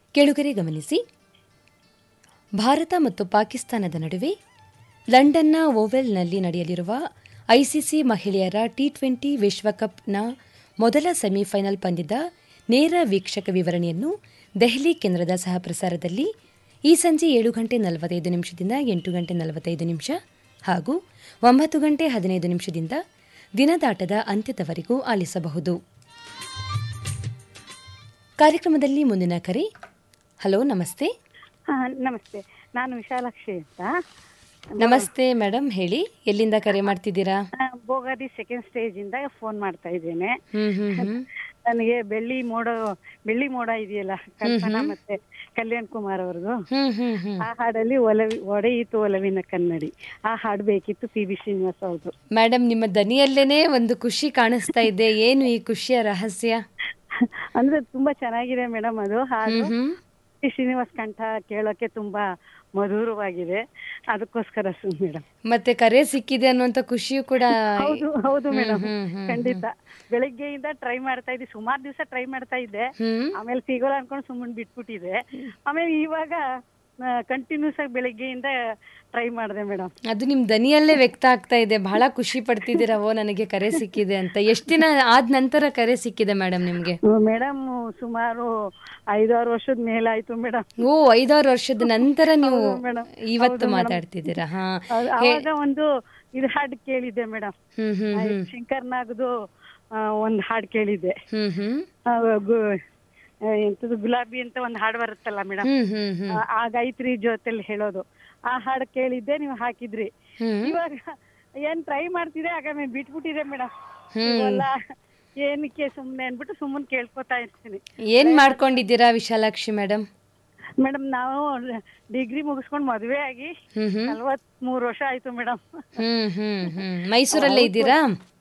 ಕೆಳುಗರೆ ಗಮನಿಸಿ ಭಾರತ ಮತ್ತು ಪಾಕಿಸ್ತಾನದ ನಡುವೆ ಲಂಡನ್ನ ಓವೆಲ್ನಲ್ಲಿ ನಡೆಯಲಿರುವ ಐಸಿಸಿ ಮಹಿಳೆಯರ ಟಿ ಟ್ವೆಂಟಿ ವಿಶ್ವಕಪ್ನ ಮೊದಲ ಸೆಮಿಫೈನಲ್ ಪಂದ್ಯದ ನೇರ ವೀಕ್ಷಕ ವಿವರಣೆಯನ್ನು ದೆಹಲಿ ಕೇಂದ್ರದ ಸಹಪ್ರಸಾರದಲ್ಲಿ ಈ ಸಂಜೆ ಏಳು ಗಂಟೆ ನಲವತ್ತೈದು ನಿಮಿಷದಿಂದ ಎಂಟು ಗಂಟೆ ನಲವತ್ತೈದು ನಿಮಿಷ ಹಾಗೂ ಒಂಬತ್ತು ಗಂಟೆ ಹದಿನೈದು ನಿಮಿಷದಿಂದ ದಿನದಾಟದ ಅಂತ್ಯದವರೆಗೂ ಆಲಿಸಬಹುದು ಕಾರ್ಯಕ್ರಮದಲ್ಲಿ ಮುಂದಿನ ಕರೆ ಹಲೋ ನಮಸ್ತೆ ಹಾ ನಮಸ್ತೆ ನಾನು ವಿಶಾಲಾಕ್ಷಿ ಅಂತ ನಮಸ್ತೆ ಮೇಡಮ್ ಹೇಳಿ ಎಲ್ಲಿಂದ ಕರೆ ಮಾಡ್ತಿದ್ದೀರಾ ಆ, ಬೋಗಾದಿ ಸೆಕೆಂಡ್ ಸ್ಟೇಜ್ ಇಂದ ಫೋನ್ ಮಾಡ್ತಾ ಇದ್ದೇನೆ ಹ್ಮ್ ಹ್ಮ್ ಹ್ಮ್ ನನಗೆ ಬೆಳ್ಳಿ ಮೋಡ ಬೆಳ್ಳಿ ಮೋಡ ಇದೆಯಲ್ಲ ಕಲ್ಪನಾ ಮತ್ತೆ ಕಲ್ಯಾಣ್ ಕುಮಾರ್ ಅವ್ರದ್ದು ಹ್ಮ್ ಹ್ಮ್ ಹ್ಮ್ ಆ ಹಾಡಲ್ಲಿ ಒಲವಿ ಒಡೆಯಿತು ಒಲವಿನ ಕನ್ನಡಿ ಆ ಹಾಡು ಬೇಕಿತ್ತು ಪಿ ಬಿ ಶ್ರೀನಿವಾಸ್ ಅವ್ರದ್ದು ಮೇಡಮ್ ನಿಮ್ಮ ದನಿಯಲ್ಲೇನೆ ಒಂದು ಖುಷಿ ಕಾಣಿಸ್ತಾ ಇದೆ ಏನು ಈ ಖುಷಿಯ ರಹಸ್ಯ ಅಂದ್ರೆ ತುಂಬಾ ಚೆನ್ನಾಗಿದೆ ಮೇಡಮ್ ಅದು ಹಾಡು ಹ್ಮ್ ಹ್ಮ್ ಪಿ ಶ್ರೀನಿವಾಸ್ ಕಂಠ ಕೇಳೋಕೆ ತುಂಬಾ ಮಧುರವಾಗಿದೆ ಅದಕ್ಕೋಸ್ಕರ ಮೇಡಮ್ ಮತ್ತೆ ಕರೆ ಸಿಕ್ಕಿದೆ ಅನ್ನುವಂತ ಖುಷಿಯು ಕೂಡ ಹೌದು ಹೌದು ಮೇಡಮ್ ಹ್ಮ್, ಹ್ಮ್, ಖಂಡಿತ ಬೆಳಿಗ್ಗೆಯಿಂದ ಟ್ರೈ ಮಾಡ್ತಾ ಇದ್ದೆ ಸುಮಾರು ದಿವಸ ಟ್ರೈ ಮಾಡ್ತಾ ಇದ್ದೆ ಹ್ಮ್ ಆಮೇಲೆ ಸಿಗೋಲ್ಲ ಅನ್ಕೊಂಡು ಸುಮ್ಮನೆ ಬಿಟ್ಬಿಟ್ಟಿದೆ ಆಮೇಲೆ ಇವಾಗ ಕಂಟಿನ್ಯೂಸ್ ಆಗಿ ಬೆಳಿಗ್ಗೆಯಿಂದ ಟ್ರೈ ಮಾಡಿದೆ ಮೇಡಮ್ ಅದು ನಿಮ್ ದನಿಯಲ್ಲೇ ವ್ಯಕ್ತ ಆಗ್ತಾ ಇದೆ ಬಹಳ ಖುಷಿ ಪಡ್ತಿದ್ದೀರಾ ಓ ನನಗೆ ಕರೆ ಸಿಕ್ಕಿದೆ ಅಂತ ಎಷ್ಟು ದಿನ ಆದ ನಂತರ ಕರೆ ಸಿಕ್ಕಿದೆ ಮೇಡಮ್ ನಿಮ್ಗೆ ಮೇಡಮ್ ಸುಮಾರು ಐದಾರು ವರ್ಷದ ಮೇಲಾಯ್ತು ಮೇಡಮ್ ಓ ಐದಾರು ವರ್ಷದ ನಂತರ ನೀವು madam. ಇವತ್ತು ಹೌದು madam. ಮಾತಾಡ್ತಿದ್ದೀರಾ ಹಾ ಅವಾಗ ಒಂದು ಇದು ಹಾಡು ಕೇಳಿದ್ದೆ ಮೇಡಮ್ ಹ್ಮ್ ಹ್ಮ್ ಹ್ಮ್ ಶಂಕರ್ ನಾಗ್ದು ಒಂದು ಹಾಡು ಕೇಳಿದ್ದೆ ಹ್ಮ್ ಹ್ಮ್ ಆ, ಗು- ಆ, ಎಂತದು ಗುಲಾಬಿ ಅಂತ ಒಂದು ಹಾಡು ಬರುತ್ತಲ್ಲ ಮೇಡಮ್ ಹ್ಮ್ ಹ್ಮ್ ಹ್ಮ್ ಆ- ಆ ಗಾಯತ್ರಿ ಜೊತೆಲಿ ಹೇಳೋದು ಆ ಹಾಡು ಕೇಳಿದ್ದೆ ನೀವು ಹಾಕಿದ್ರಿ ಹ್ಮ್ ಇವಾಗ ಏನ್ ಟ್ರೈ ಮಾಡ್ತಿದೆ ಆಗ ಬಿಟ್ಬಿಟ್ಟಿದೆ ಮೇಡಮ್ ಹ್ಮ್. ಎಲ್ಲ ಏನಕ್ಕೆ ಸುಮ್ನೆ ಅನ್ಬಿಟ್ಟು ಸುಮ್ಮನೆ ಕೇಳ್ಕೊತಾ ಇರ್ತೀನಿ ಏನ್ ಮಾಡ್ಕೊಂಡಿದ್ದೀರಾ ವಿಶಾಲಾಕ್ಷಿ ಮೇಡಮ್ ಮೇಡಮ್ ನಾವು ಡಿಗ್ರಿ ಮುಗಿಸ್ಕೊಂಡು ಮದ್ವೆ ಆಗಿ ಹ್ಮ್ ಹ್ಮ್ ನಲ್ವತ್ ಮೂರು ವರ್ಷ ಆಯ್ತು ಮೇಡಮ್ ಹ್ಮ್ ಹ್ಮ್ ಹ್ಮ್ ಮೈಸೂರಲ್ಲೇ ಇದ್ದೀರಾ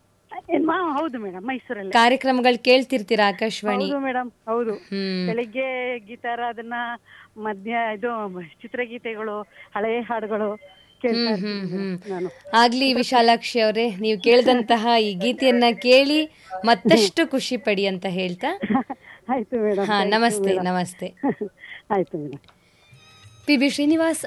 ಹೌದು ಮೇಡಮ್ ಮೈಸೂರಲ್ಲಿ ಕಾರ್ಯಕ್ರಮಗಳು ಕೇಳ್ತಿರ್ತೀರಾ ಆಕಾಶವಾಣಿ ಹೌದು ಮೇಡಮ್ ಹೌದು ಹ್ಮ್ ಬೆಳಿಗ್ಗೆ ಗೀತಾರ ಅದನ್ನ ಮಧ್ಯ ಇದು ಚಿತ್ರಗೀತೆಗಳು ಹಳೆಯ ಹಾಡುಗಳು ಕೇಳ್ತಾ ಹ್ಮ್ ಇರ್ತೀನಿ ಹ್ಮ್ madam ನಾನು ಆಗ್ಲಿ ವಿಶಾಲಾಕ್ಷಿ ಅವರೇ ನೀವು ಕೇಳಿದಂತಹ ಈ ಗೀತೆಯನ್ನ ಕೇಳಿ ಮತ್ತಷ್ಟು ಖುಷಿ ಪಡಿ ಅಂತ ಹೇಳ್ತಾ ಆಯ್ತು ಮೇಡಮ್ ಹಾ ನಮಸ್ತೆ ನಮಸ್ತೆ ಆಯ್ತು ಮೇಡಮ್ ಪಿ ಬಿ ಶ್ರೀನಿವಾಸ್